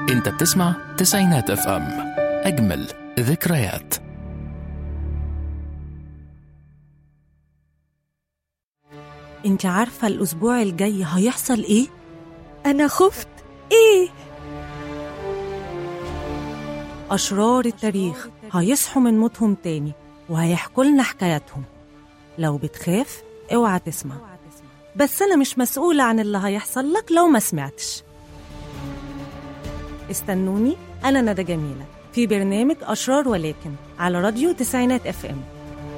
انت بتسمع تسعينات اف ام اجمل ذكريات انت عارفة الأسبوع الجاي هيحصل إيه؟ أنا خفت إيه؟ أشرار التاريخ هيصحوا من موتهم تاني وهيحكوا لنا حكاياتهم لو بتخاف اوعى تسمع بس أنا مش مسؤولة عن اللي هيحصل لك لو ما سمعتش استنوني أنا ندى جميلة في برنامج أشرار ولكن على راديو تسعينات اف ام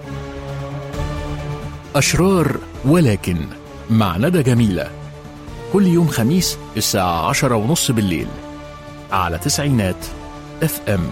أشرار ولكن مع ندى جميلة كل يوم خميس الساعة عشرة ونص بالليل على تسعينات اف ام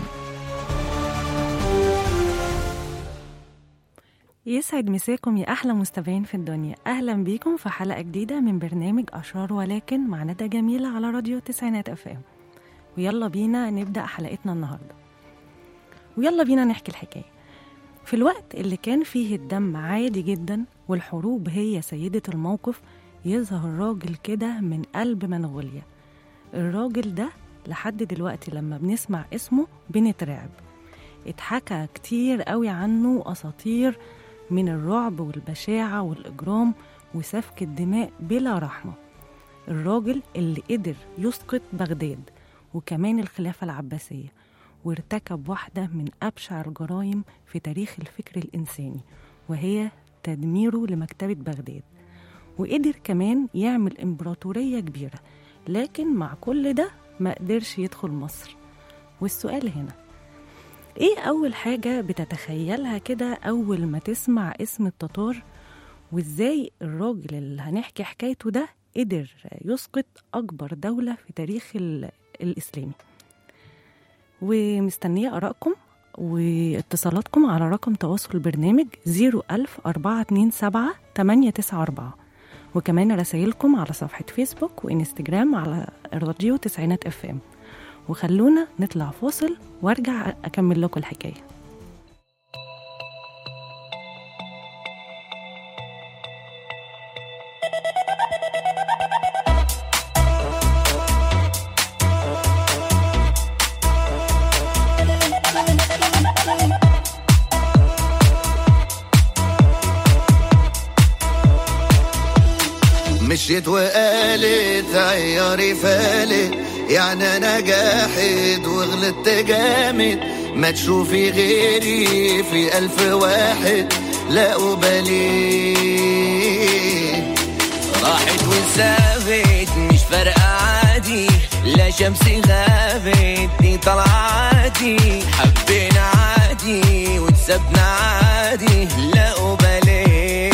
يسعد مساكم يا أحلى مستمعين في الدنيا أهلا بيكم في حلقة جديدة من برنامج أشرار ولكن مع ندى جميلة على راديو تسعينات اف ام ويلا بينا نبدأ حلقتنا النهاردة ويلا بينا نحكي الحكاية في الوقت اللي كان فيه الدم عادي جدا والحروب هي سيدة الموقف يظهر راجل كده من قلب منغوليا الراجل ده لحد دلوقتي لما بنسمع اسمه بنترعب اتحكى كتير قوي عنه أساطير من الرعب والبشاعة والإجرام وسفك الدماء بلا رحمة الراجل اللي قدر يسقط بغداد وكمان الخلافة العباسية وارتكب واحدة من أبشع الجرائم في تاريخ الفكر الإنساني وهي تدميره لمكتبة بغداد وقدر كمان يعمل إمبراطورية كبيرة لكن مع كل ده ما قدرش يدخل مصر والسؤال هنا ايه أول حاجة بتتخيلها كده أول ما تسمع اسم التتار وازاي الراجل اللي هنحكي حكايته ده قدر يسقط أكبر دولة في تاريخ ال- الإسلامي ومستنية آرائكم واتصالاتكم على رقم تواصل البرنامج 01000 427 894 وكمان رسائلكم على صفحة فيسبوك وإنستجرام على راديو تسعينات اف ام وخلونا نطلع فاصل وارجع أكمل لكم الحكاية مشيت وقالت عياري فالت يعني انا جاحد وغلطت جامد ما تشوفي غيري في الف واحد لا أبالي راحت وسابت مش فارقة عادي لا شمس غابت دي طلع عادي حبينا عادي وتسبنا عادي لا أبالي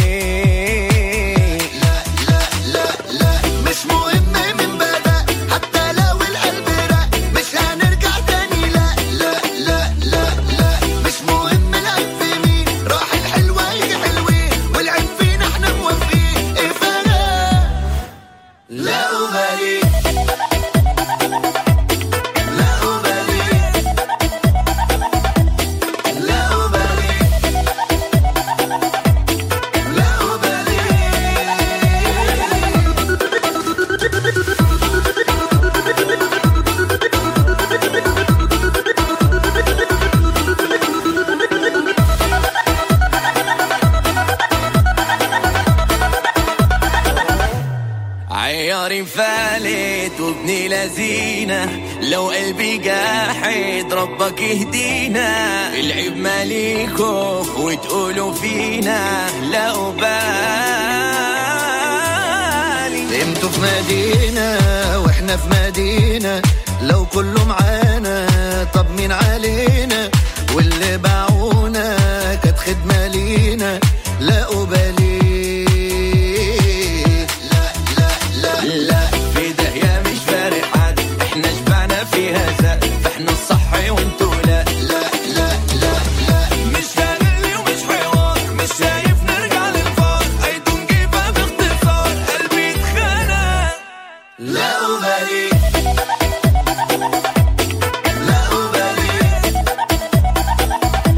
لا لا لا لا مش مهم من بدأ حتى لو القلب رق مش هنرجع تاني لا لا لا لا لا مش مهم العيب في مين راح الحلوة يجي حلوين والعيب فينا احنا موافقين ايه فانا لا أبالي لا أبالي لا أبالي لا أبالي عياري فالت وابني لذينة لو قلبي جاحد ربك يهدينا العيب ماليكو وتقولوا فينا لا أبالي انتوا في مدينة واحنا في مدينة لو كله معانا طب مين علينا واللي باعونا كانت خدمة لينا لا أبالي لا لا لا لا في داهية مش فارق حد احنا شبعنا فيها زق فاحنا الصح وانتوا لا لا لا لا لا مش فارق لي ومش حوار مش شايف نرجع للفار I don't give up باختصار قلبي اتخنق لا أبالي لا أبالي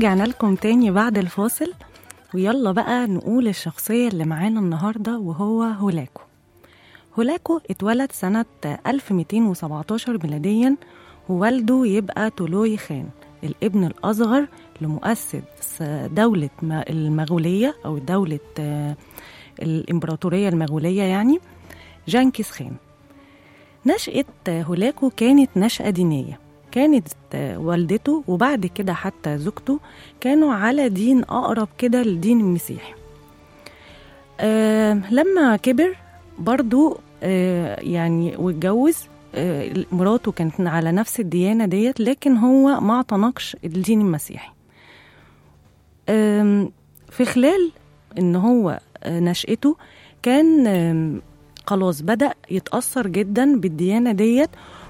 ورجعنا لكم تاني بعد الفاصل ويلا بقى نقول الشخصية اللي معانا النهاردة وهو هولاكو هولاكو اتولد سنة 1217 ميلاديا ووالده يبقى تولوي خان الابن الأصغر لمؤسس دولة ما- المغولية أو دولة آه، الإمبراطورية المغولية يعني جانكيز خان نشأة هولاكو كانت نشأة دينية كانت والدته وبعد كده حتى زوجته كانوا على دين أقرب كده للدين المسيحي آه لما كبر برضو آه يعني واتجوز آه مراته كانت على نفس الديانة ديت لكن هو ما اعتنقش الدين المسيحي آم، في خلال ان هو آه، نشأته كان آم، خلاص بدأ يتأثر جدا بالديانة ديت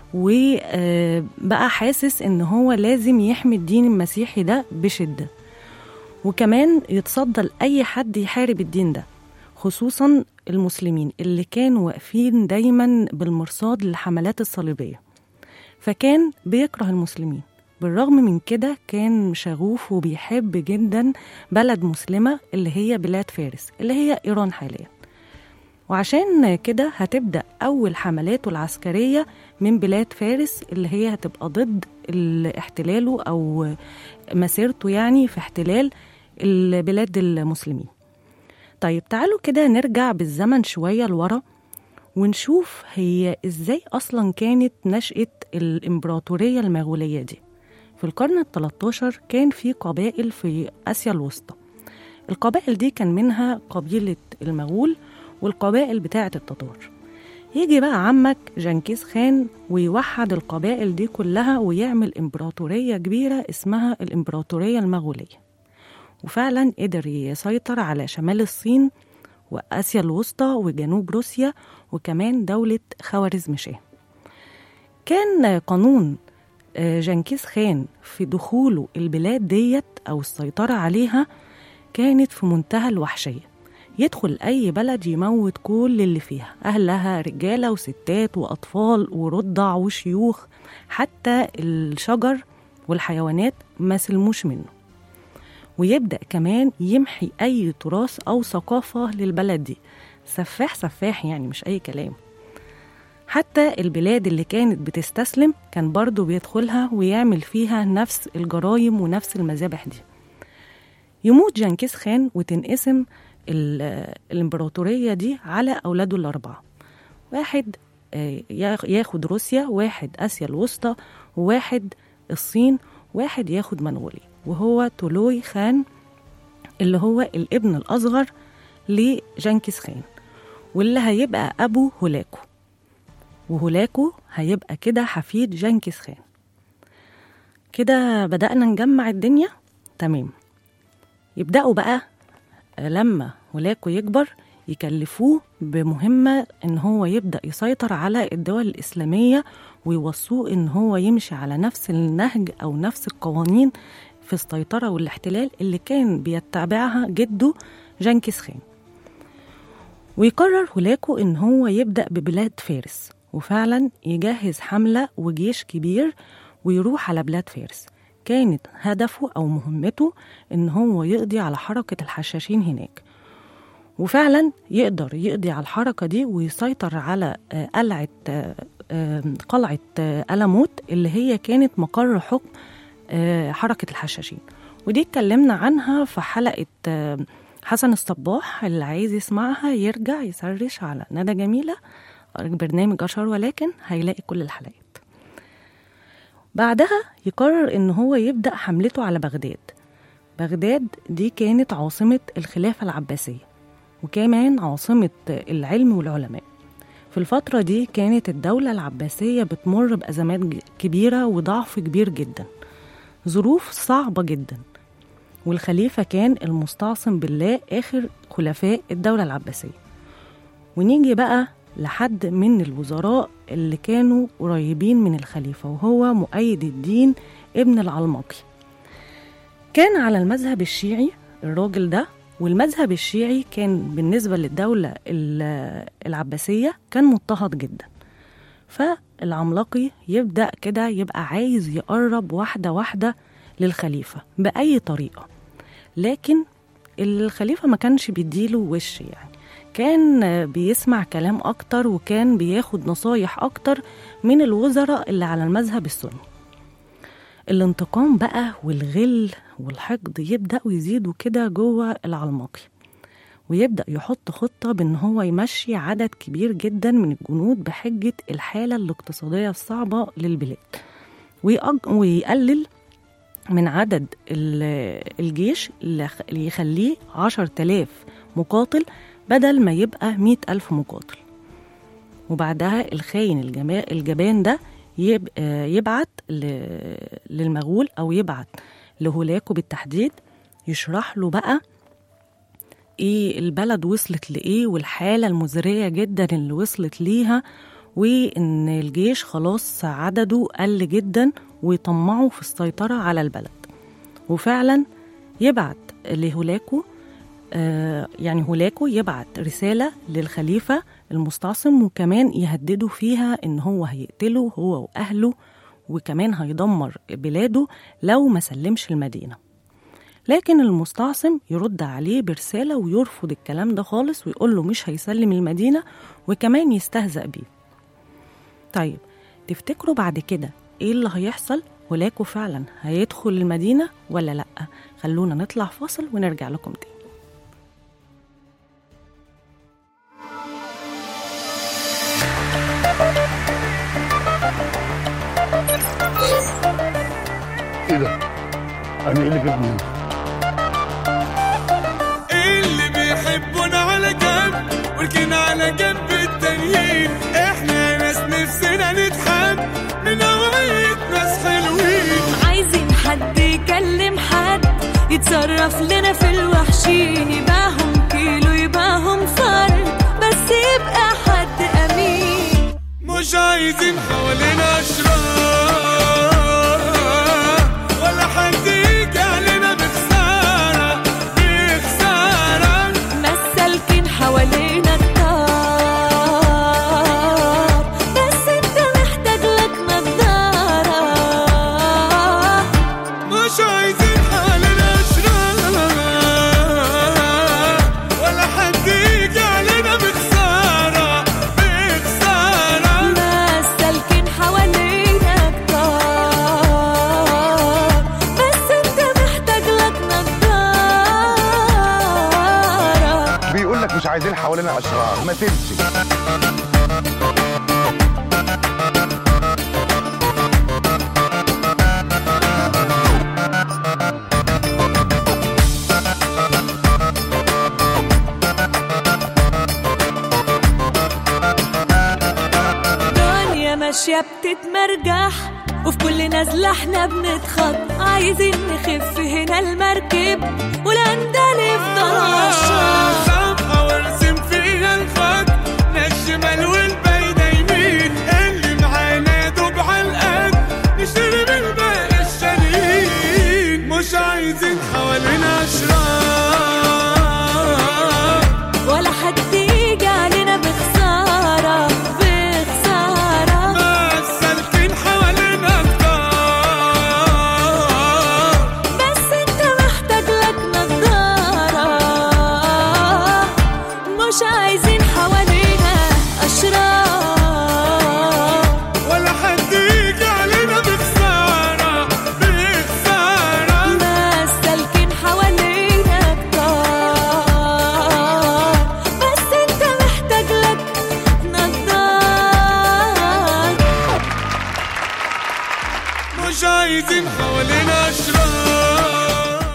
وبقى حاسس ان هو لازم يحمي الدين المسيحي ده بشدة وكمان يتصدى لأي حد يحارب الدين ده خصوصا المسلمين اللي كانوا واقفين دايما بالمرصاد للحملات الصليبية فكان بيكره المسلمين بالرغم من كده كان شغوف وبيحب جدا بلد مسلمة اللي هي بلاد فارس اللي هي إيران حاليا وعشان كده هتبدأ أول حملاته العسكرية من بلاد فارس اللي هي هتبقى ضد ال- احتلاله أو مسيرته يعني في احتلال البلاد المسلمين طيب تعالوا كده نرجع بالزمن شوية لورا ونشوف هي ازاي أصلا كانت نشأة الإمبراطورية المغولية دي في القرن الثلاثة كان في قبائل في آسيا الوسطى القبائل دي كان منها قبيلة المغول والقبائل بتاعة التتار يجي بقى عمك جنكيز خان ويوحد القبائل دي كلها ويعمل إمبراطورية كبيرة اسمها الإمبراطورية المغولية وفعلا قدر يسيطر على شمال الصين وآسيا الوسطى وجنوب روسيا وكمان دولة خوارزمشاه كان قانون آه، جنكيز خان في دخوله البلاد ديت أو السيطرة عليها كانت في منتهى الوحشية يدخل أي بلد يموت كل اللي فيها أهلها رجالة وستات وأطفال ورضع وشيوخ حتى الشجر والحيوانات ما سلموش منه ويبدأ كمان يمحي أي تراث أو ثقافة للبلد دي سفاح سفاح يعني مش أي كلام حتى البلاد اللي كانت بتستسلم كان برضه بيدخلها ويعمل فيها نفس الجرايم ونفس المذابح دي يموت جنكيز خان وتنقسم ال- الإمبراطورية دي على أولاده الأربعة واحد آه، ياخ- ياخد روسيا واحد آسيا الوسطى وواحد الصين واحد ياخد منغوليا وهو تولوي خان اللي هو الابن الأصغر لجنكيز خان واللي هيبقى أبو هولاكو وهولاكو هيبقى كده حفيد جنكيز خان كده بدأنا نجمع الدنيا تمام يبدأوا بقى لما هولاكو يكبر يكلفوه بمهمة إن هو يبدأ يسيطر على الدول الإسلامية ويوصوه إن هو يمشي على نفس النهج أو نفس القوانين في السيطرة والاحتلال اللي كان بيتبعها جده جنكيز خان ويقرر هولاكو إن هو يبدأ ببلاد فارس وفعلا يجهز حملة وجيش كبير ويروح على بلاد فارس كانت هدفه أو مهمته إن هو يقضي على حركة الحشاشين هناك وفعلا يقدر يقضي على الحركة دي ويسيطر على آه، قلعة آه، آه، قلعة آه، ألموت اللي هي كانت مقر حكم آه، حركة الحشاشين ودي اتكلمنا عنها في حلقة آه، حسن الصباح اللي عايز يسمعها يرجع يسرش على ندى جميلة برنامج أشهر ولكن هيلاقي كل الحلقات بعدها يقرر إن هو يبدأ حملته على بغداد بغداد دي كانت عاصمة الخلافة العباسية وكمان عاصمة العلم والعلماء في الفترة دي كانت الدولة العباسية بتمر بأزمات ج- كبيرة وضعف كبير جدا ظروف صعبة جدا والخليفة كان المستعصم بالله آخر خلفاء الدولة العباسية ونيجي بقى لحد من الوزراء اللي كانوا قريبين من الخليفة وهو مؤيد الدين ابن العلمقي كان على المذهب الشيعي الراجل ده والمذهب الشيعي كان بالنسبة للدولة ال- العباسية كان مضطهد جدا فالعملاقي يبدأ كده يبقى عايز يقرب واحدة واحدة للخليفة بأي طريقة لكن الخليفة ما كانش بيديله وش يعني كان آه، بيسمع كلام أكتر وكان بياخد نصايح أكتر من الوزراء اللي على المذهب السني الانتقام بقى والغل والحقد يبدأوا يزيدوا كده جوه العلماقي ويبدأ يحط خطة بإن هو يمشي عدد كبير جدا من الجنود بحجة الحالة الاقتصادية الصعبة للبلاد ويأج- ويقلل من عدد ال- الجيش اللي خ- اللي يخليه عشر تلاف مقاتل بدل ما يبقى مئة ألف مقاتل وبعدها الخاين الجما- الجبان ده يب- آه، يبعت ل- للمغول أو يبعت لهولاكو بالتحديد يشرح له بقى ايه البلد وصلت لايه والحاله المزريه جدا اللي وصلت ليها وان الجيش خلاص عدده قل جدا ويطمعوا في السيطره على البلد وفعلا يبعت لهولاكو آه يعني هولاكو يبعت رساله للخليفه المستعصم وكمان يهدده فيها ان هو هيقتله هو واهله وكمان هيدمر بلاده لو ما سلمش المدينه لكن المستعصم يرد عليه برسالة ويرفض الكلام ده خالص ويقول له مش هيسلم المدينة وكمان يستهزأ بيه طيب تفتكروا بعد كده ايه اللي هيحصل ولاكو فعلا هيدخل المدينة ولا لأ خلونا نطلع فاصل ونرجع لكم تاني ايه ده؟ انا ايه اللي جابني هنا؟ اللي بيحبونا على جنب ولكن على جنب التانيين احنا ناس نفسنا نتحب من نوعية ناس حلوين عايزين حد يكلم حد يتصرف لنا في الوحشين يباهم كيلو يباهم فرد بس يبقى حد أمين مش عايزين حوالينا اشرار ولا حد يجي علينا بخسارة بخسارة مسالكين حوالينا كتار بس انت محتاج لك نضارة مش عايزين حالنا اشرار ولا حد يجي علينا بخسارة بخسارة مسالكين حوالينا كتار بس انت محتاج لك نضارة بيقول لك مش عايزين حوالينا اشرار ما تمشي دنيا ماشية بتتمرجح وفي كل نزلة احنا بنتخط عايزين نخف هنا المركب والأندال يفضل عالشط صفحة وارسم فيها الخط لا الشمال والبايدة يمين اللي معانا دوب على القد نشتري من باقي الشاريين مش عايزين حوالينا اشرار ولا حد يجي علينا بخسارة بخسارة بس سالكين حوالينا كتار بس انت محتاج لك نضارة مش عايزين حوالينا أشرار ولا حد يجي علينا بخسارة بخسارة مسالكين حوالينا كتار بس انت محتاج لك نضارة مش عايزين حوالينا اشرار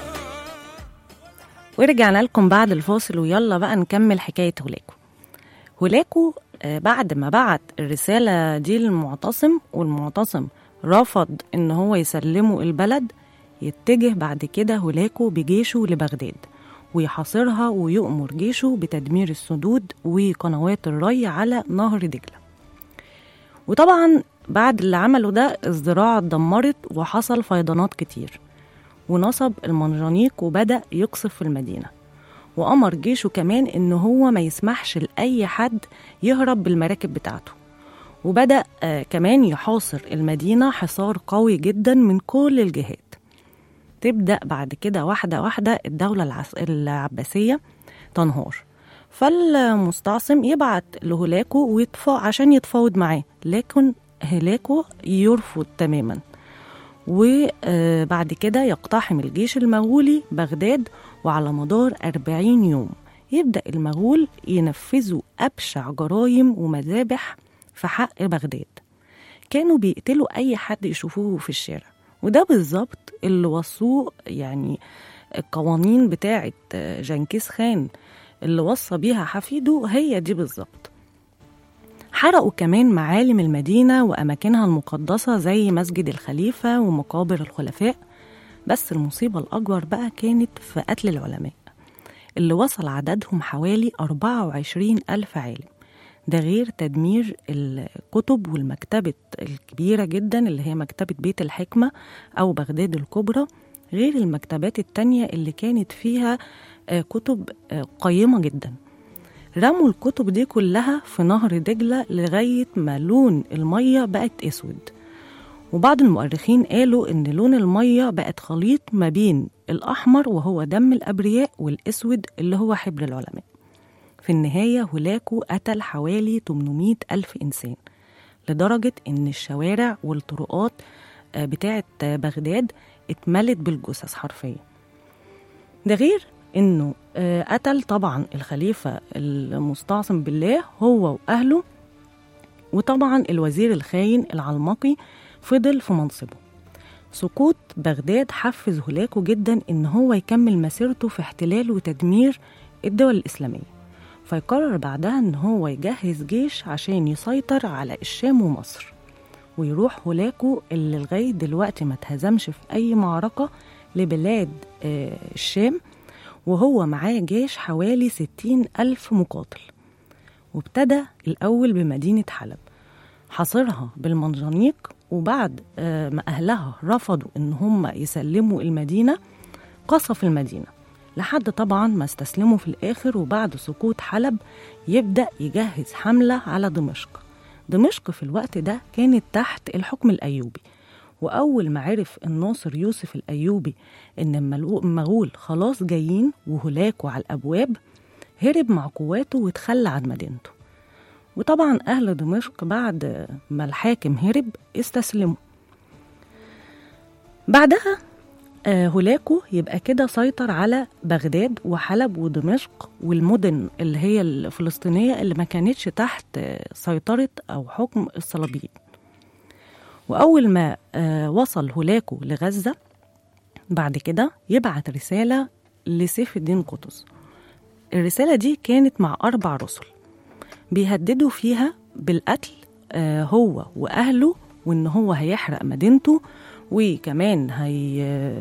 ورجعنا لكم بعد الفاصل ويلا بقى نكمل حكاية هولاكو هولاكو آه، بعد ما بعت الرسالة دي للمعتصم والمعتصم رفض ان هو يسلمه البلد يتجه بعد كده هولاكو بجيشه لبغداد ويحاصرها ويؤمر جيشه بتدمير السدود وقنوات الري على نهر دجلة وطبعا بعد اللي عمله ده الزراعة اتدمرت وحصل فيضانات كتير ونصب المنجنيق وبدأ يقصف في المدينة وأمر جيشه كمان إن هو ما يسمحش لأي حد يهرب بالمراكب بتاعته وبدأ آه كمان يحاصر المدينة حصار قوي جدا من كل الجهات تبدأ بعد كده واحدة واحدة الدولة العس- العباسية تنهار فالمستعصم يبعت لهولاكو ويتفا عشان يتفاوض معاه لكن هولاكو يرفض تماما وبعد كده يقتحم الجيش المغولي بغداد وعلى مدار 40 يوم يبدأ المغول ينفذوا أبشع جرائم ومذابح في حق بغداد كانوا بيقتلوا أي حد يشوفوه في الشارع وده بالظبط اللي وصوه يعني القوانين بتاعة جنكيز خان اللي وصى بيها حفيده هي دي بالظبط حرقوا كمان معالم المدينة وأماكنها المقدسة زي مسجد الخليفة ومقابر الخلفاء بس المصيبة الأكبر بقى كانت في قتل العلماء اللي وصل عددهم حوالي 24 ألف عالم ده غير تدمير الكتب والمكتبة الكبيرة جدا اللي هي مكتبة بيت الحكمة أو بغداد الكبرى غير المكتبات التانية اللي كانت فيها آه، كتب آه، قيمة جدا رموا الكتب دي كلها في نهر دجلة لغاية ما لون المية بقت أسود وبعض المؤرخين قالوا إن لون المية بقت خليط ما بين الأحمر وهو دم الأبرياء والأسود اللي هو حبر العلماء في النهاية هولاكو قتل حوالي 800 ألف إنسان لدرجة إن الشوارع والطرقات آه، بتاعة آه، بغداد اتملت بالجثث حرفيا ده غير إنه آه، قتل طبعا الخليفة المستعصم بالله هو وأهله وطبعا الوزير الخاين العلمقي فضل في منصبه سقوط بغداد حفز هولاكو جدا إن هو يكمل مسيرته في احتلال وتدمير الدول الإسلامية فيقرر بعدها إن هو يجهز جيش عشان يسيطر على الشام ومصر ويروح هولاكو اللي لغاية دلوقتي ما اتهزمش في أي معركة لبلاد آه، الشام وهو معاه جيش حوالي ستين ألف مقاتل وابتدى الأول بمدينة حلب حاصرها بالمنجنيق وبعد آه، ما أهلها رفضوا إن هم يسلموا المدينة قصف المدينة لحد طبعا ما استسلموا في الآخر وبعد سقوط حلب يبدأ يجهز حملة على دمشق دمشق في الوقت ده كانت تحت الحكم الأيوبي وأول ما عرف الناصر يوسف الأيوبي إن الملو- المغول خلاص جايين وهلاكوا على الأبواب هرب مع قواته وتخلى عن مدينته وطبعا أهل دمشق بعد ما الحاكم هرب استسلموا بعدها آه، هولاكو يبقى كده سيطر على بغداد وحلب ودمشق والمدن اللي هي الفلسطينية اللي ما كانتش تحت آه، سيطرة أو حكم الصليبيين وأول ما آه، وصل هولاكو لغزة بعد كده يبعت رسالة لسيف الدين قطز الرسالة دي كانت مع أربع رسل بيهددوا فيها بالقتل آه، هو وأهله وإن هو هيحرق مدينته وكمان هي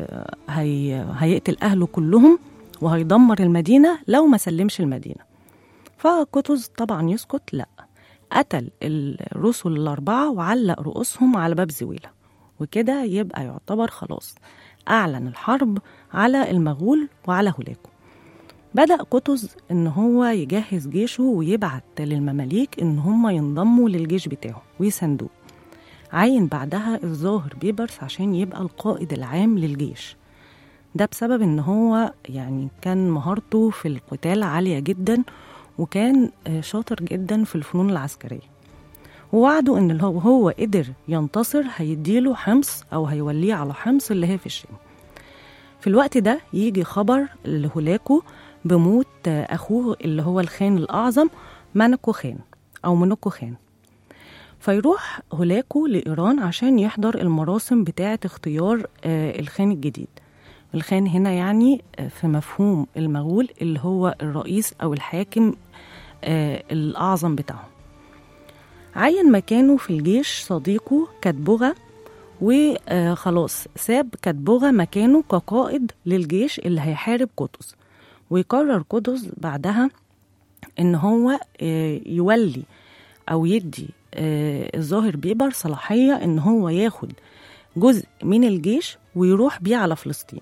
هي هيقتل أهله كلهم وهيدمر المدينة لو ما سلمش المدينة فقطز طبعا يسكت لا قتل الرسل الأربعة وعلق رؤوسهم على باب زويلة وكده يبقى يعتبر خلاص أعلن الحرب على المغول وعلى هولاكو بدأ قطز إن هو يجهز جيشه ويبعت للمماليك إن هم ينضموا للجيش بتاعه ويساندوه عين بعدها الظاهر بيبرس عشان يبقى القائد العام للجيش ده بسبب ان هو يعني كان مهارته في القتال عالية جدا وكان آه، شاطر جدا في الفنون العسكرية ووعده ان لو هو قدر ينتصر هيديله حمص او هيوليه على حمص اللي هي في الشام في الوقت ده يجي خبر لهولاكو بموت آه، اخوه اللي هو الخان الاعظم مانكو خان او منوكو خان فيروح هولاكو لإيران عشان يحضر المراسم بتاعة اختيار آه، الخان الجديد الخان هنا يعني آه، في مفهوم المغول اللي هو الرئيس أو الحاكم آه، الأعظم بتاعهم عين مكانه في الجيش صديقه كاتبوغا وخلاص ساب كاتبوغا مكانه كقائد للجيش اللي هيحارب قطز ويقرر قطز بعدها ان هو آه، يولي او يدي آه، الظاهر بيبر صلاحيه ان هو ياخد جزء من الجيش ويروح بيه على فلسطين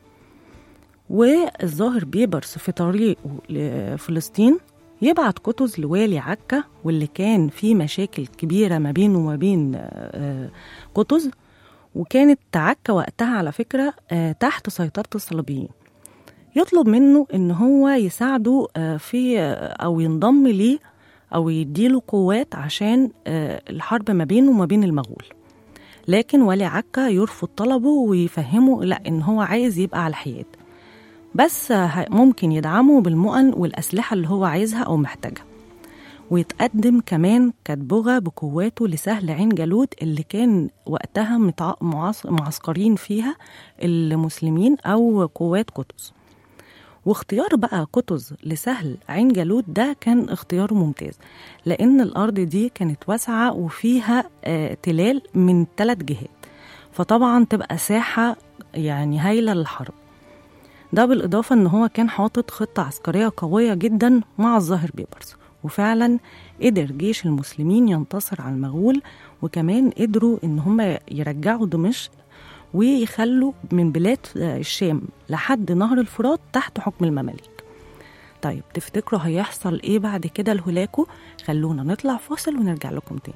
والظاهر بيبرس في طريقه لفلسطين يبعت قطز لوالي عكا واللي كان في مشاكل كبيرة ما بينه وما بين آه، قطز وكانت عكا وقتها على فكرة آه، تحت سيطرة الصليبيين يطلب منه ان هو يساعده آه، في آه، او ينضم ليه او يديله قوات عشان آه، الحرب ما بينه وما بين المغول لكن ولي عكا يرفض طلبه ويفهمه لا ان هو عايز يبقى على الحياد بس ه- ممكن يدعمه بالمؤن والاسلحه اللي هو عايزها او محتاجها ويتقدم كمان كاتبوغا بقواته لسهل عين جالوت اللي كان وقتها متع- معاص- معسكرين فيها المسلمين أو قوات قطز واختيار بقى قطز لسهل عين جالوت ده كان اختيار ممتاز لأن الأرض دي كانت واسعة وفيها آه، تلال من ثلاث جهات فطبعا تبقى ساحة يعني هايلة للحرب ده بالإضافة إن هو كان حاطط خطة عسكرية قوية جدا مع الظاهر بيبرس وفعلا قدر جيش المسلمين ينتصر على المغول وكمان قدروا إن هم يرجعوا دمشق ويخلوا من بلاد الشام لحد نهر الفرات تحت حكم المماليك طيب تفتكروا هيحصل ايه بعد كده لهولاكو خلونا نطلع فاصل ونرجع لكم تاني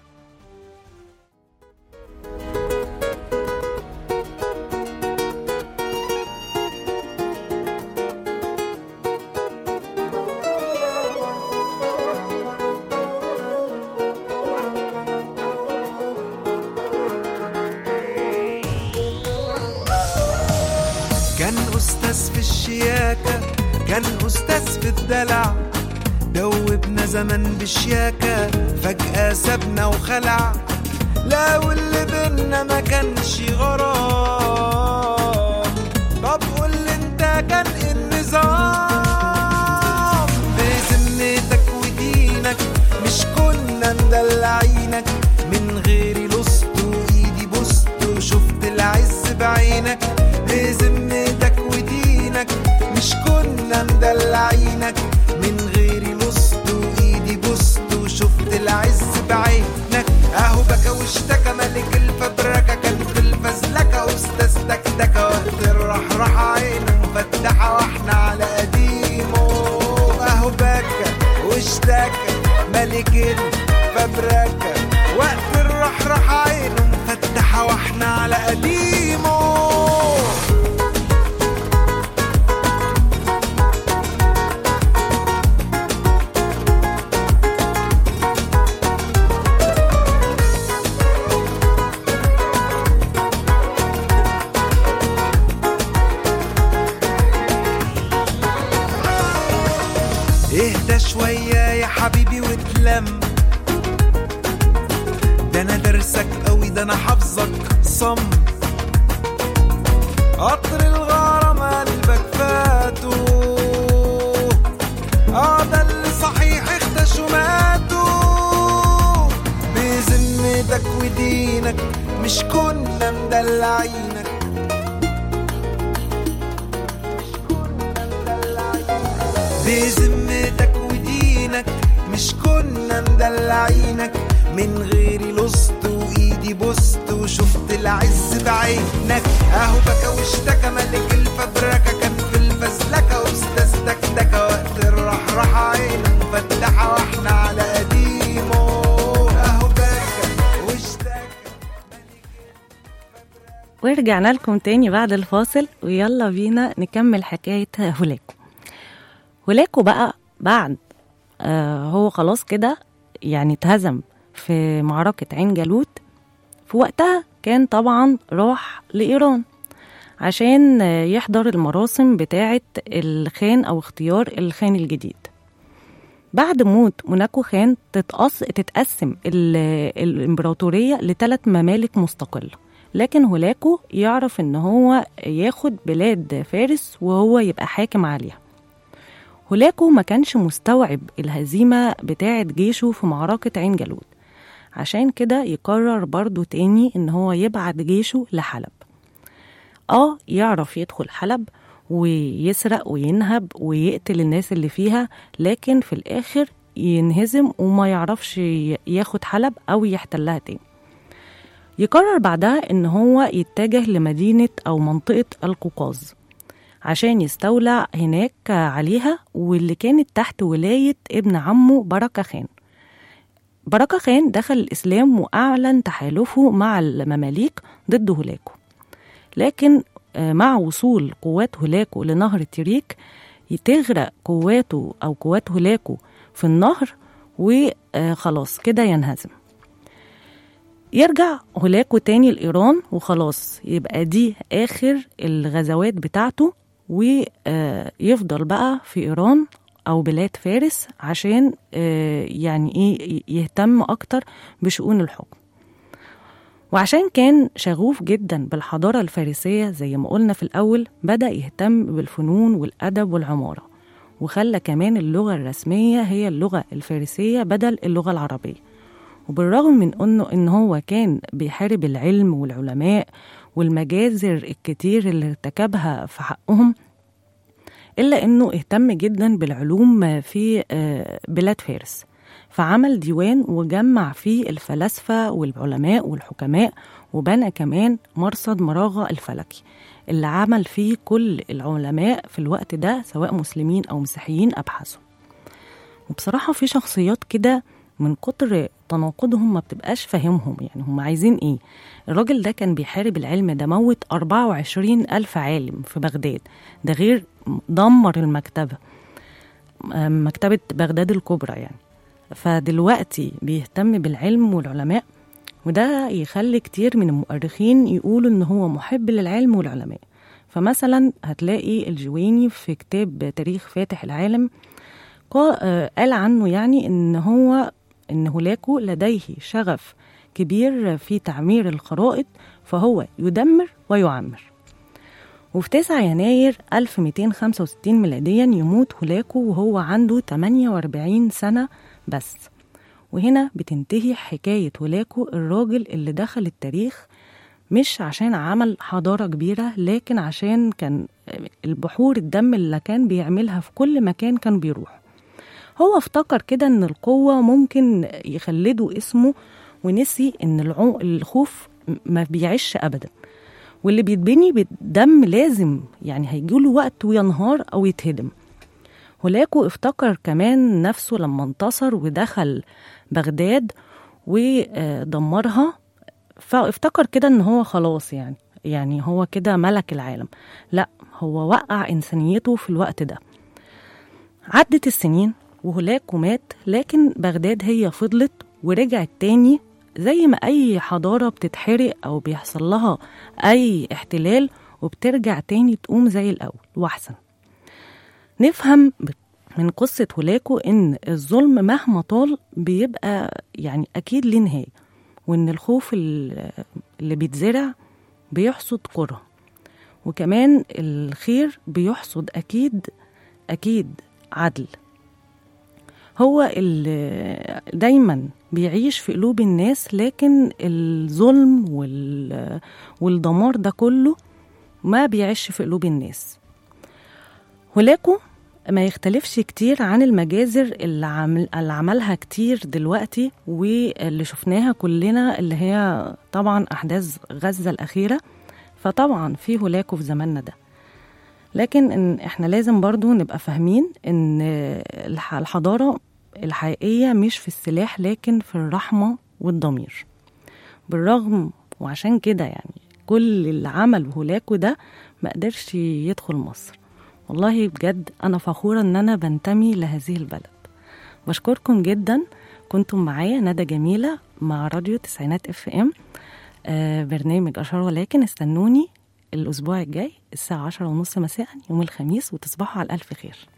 كان أستاذ في الشياكة كان أستاذ في الدلع دوبنا زمن بشياكة فجأة سابنا وخلع لا واللي بينا ما كانش غرام طب قول لي انت كان إيه النظام بذمتك ودينك مش كنا مدلعينك من غيري لصت وايدي بوست وشفت العز بعينك بذمتك ودينك مش كنا مدلعينك من غيري لصت وايدي بوست وشفت العز بعينك اهو بكى واشتكى ملك الفبركه كان في الفزلكه استاذ دكدكه وقت الرحرحه عينه مفتحه واحنا على قديمه اهو بكى واشتكى ملك الفبركه وقت الرحرحه عينه مفتحه واحنا على قديمه اهدى شوية يا حبيبي واتلم ده انا درسك قوي ده انا حافظك صم قطر الغرام قلبك فاتو اه ده اللي صحيح اختشوا ماتوا بذمتك ودينك مش كنا مدلعينك بذمتك ودينك مش كنا مدلعينك من غيري لصت وايدي بوست وشفت العز بعينك اهو بكى واشتكى ملك الفبركه كان في الفزلكه واستاذ دكدكه وقت الرحرحه عينه مفتحه واحنا على قديمه اهو بكى واشتكى ورجعنا لكم تاني بعد الفاصل ويلا بينا نكمل حكاية هولاكو هولاكو بقى بعد آه هو خلاص كده يعني اتهزم في معركة عين جالوت في وقتها كان طبعا راح لإيران عشان آه، يحضر المراسم بتاعة الخان أو اختيار الخان الجديد بعد موت موناكو خان تتقص تتقسم ال- الإمبراطورية لثلاث ممالك مستقلة لكن هولاكو يعرف إن هو ياخد بلاد فارس وهو يبقى حاكم عليها هولاكو ما كانش مستوعب الهزيمة بتاعة جيشه في معركة عين جالوت عشان كده يقرر برضو تاني إن هو يبعت جيشه لحلب اه يعرف يدخل حلب ويسرق وينهب ويقتل الناس اللي فيها لكن في الآخر ينهزم وما يعرفش ياخد حلب أو يحتلها تاني يقرر بعدها إن هو يتجه لمدينة أو منطقة القوقاز عشان يستولى هناك عليها واللي كانت تحت ولاية ابن عمه بركة خان بركة خان دخل الإسلام وأعلن تحالفه مع المماليك ضد هولاكو لكن آه، مع وصول قوات هولاكو لنهر التريك تغرق قواته أو قوات هولاكو في النهر وخلاص كده ينهزم يرجع هولاكو تاني لإيران وخلاص يبقى دي آخر الغزوات بتاعته ويفضل بقى في إيران أو بلاد فارس عشان آه، يعني إيه يهتم أكتر بشؤون الحكم وعشان كان شغوف جدا بالحضارة الفارسية زي ما قلنا في الأول بدأ يهتم بالفنون والأدب والعمارة وخلى كمان اللغة الرسمية هي اللغة الفارسية بدل اللغة العربية وبالرغم من انه ان هو كان بيحارب العلم والعلماء والمجازر الكتير اللي ارتكبها في حقهم الا انه اهتم جدا بالعلوم في آه، بلاد فارس فعمل ديوان وجمع فيه الفلاسفه والعلماء والحكماء وبنى كمان مرصد مراغه الفلكي اللي عمل فيه كل العلماء في الوقت ده سواء مسلمين او مسيحيين ابحاثهم وبصراحه في شخصيات كده من كتر تناقضهم ما بتبقاش فاهمهم يعني هم عايزين ايه الراجل ده كان بيحارب العلم ده موت 24 ألف عالم في بغداد ده غير دمر المكتبة آم، مكتبة بغداد الكبرى يعني فدلوقتي بيهتم بالعلم والعلماء وده يخلي كتير من المؤرخين يقولوا ان هو محب للعلم والعلماء فمثلا هتلاقي الجويني في كتاب تاريخ فاتح العالم قا- آه، قال عنه يعني ان هو ان هولاكو لديه شغف كبير في تعمير الخرائط فهو يدمر ويعمر وفي 9 يناير 1265 ميلاديا يموت هولاكو وهو عنده 48 سنة بس وهنا بتنتهي حكاية هولاكو الراجل اللي دخل التاريخ مش عشان عمل حضارة كبيرة لكن عشان كان البحور الدم اللي كان بيعملها في كل مكان كان بيروح هو افتكر كده ان القوة ممكن يخلدوا اسمه ونسي ان العو... الخوف ما بيعيش ابدا واللي بيتبني بالدم لازم يعني هيجيله وقت وينهار او يتهدم هولاكو افتكر كمان نفسه لما انتصر ودخل بغداد ودمرها فافتكر كده ان هو خلاص يعني يعني هو كده ملك العالم لا هو وقع انسانيته في الوقت ده عدت السنين وهولاكو مات لكن بغداد هي فضلت ورجعت تاني زي ما أي حضارة بتتحرق أو بيحصل لها أي احتلال وبترجع تاني تقوم زي الأول وأحسن نفهم ب- من قصة هولاكو إن الظلم مهما طال بيبقى يعني أكيد ليه نهاية وإن الخوف ال- اللي بيتزرع بيحصد كره وكمان الخير بيحصد أكيد أكيد عدل هو اللي دايما بيعيش في قلوب الناس لكن الظلم وال... والدمار ده كله ما بيعيش في قلوب الناس هولاكو ما يختلفش كتير عن المجازر اللي, عمل... اللي عملها كتير دلوقتي واللي شفناها كلنا اللي هي طبعا أحداث غزة الأخيرة فطبعا في هولاكو في زماننا ده لكن إن احنا لازم برضو نبقى فاهمين ان الح- الحضارة الحقيقية مش في السلاح لكن في الرحمة والضمير بالرغم وعشان كده يعني كل اللي عمل هولاكو ده ما قدرش يدخل مصر والله بجد أنا فخورة إن أنا بنتمي لهذه البلد بشكركم جدا كنتم معايا ندى جميلة مع راديو تسعينات اف ام آه برنامج أشهر ولكن استنوني الأسبوع الجاي الساعة عشرة ونص مساء يوم الخميس وتصبحوا على ألف خير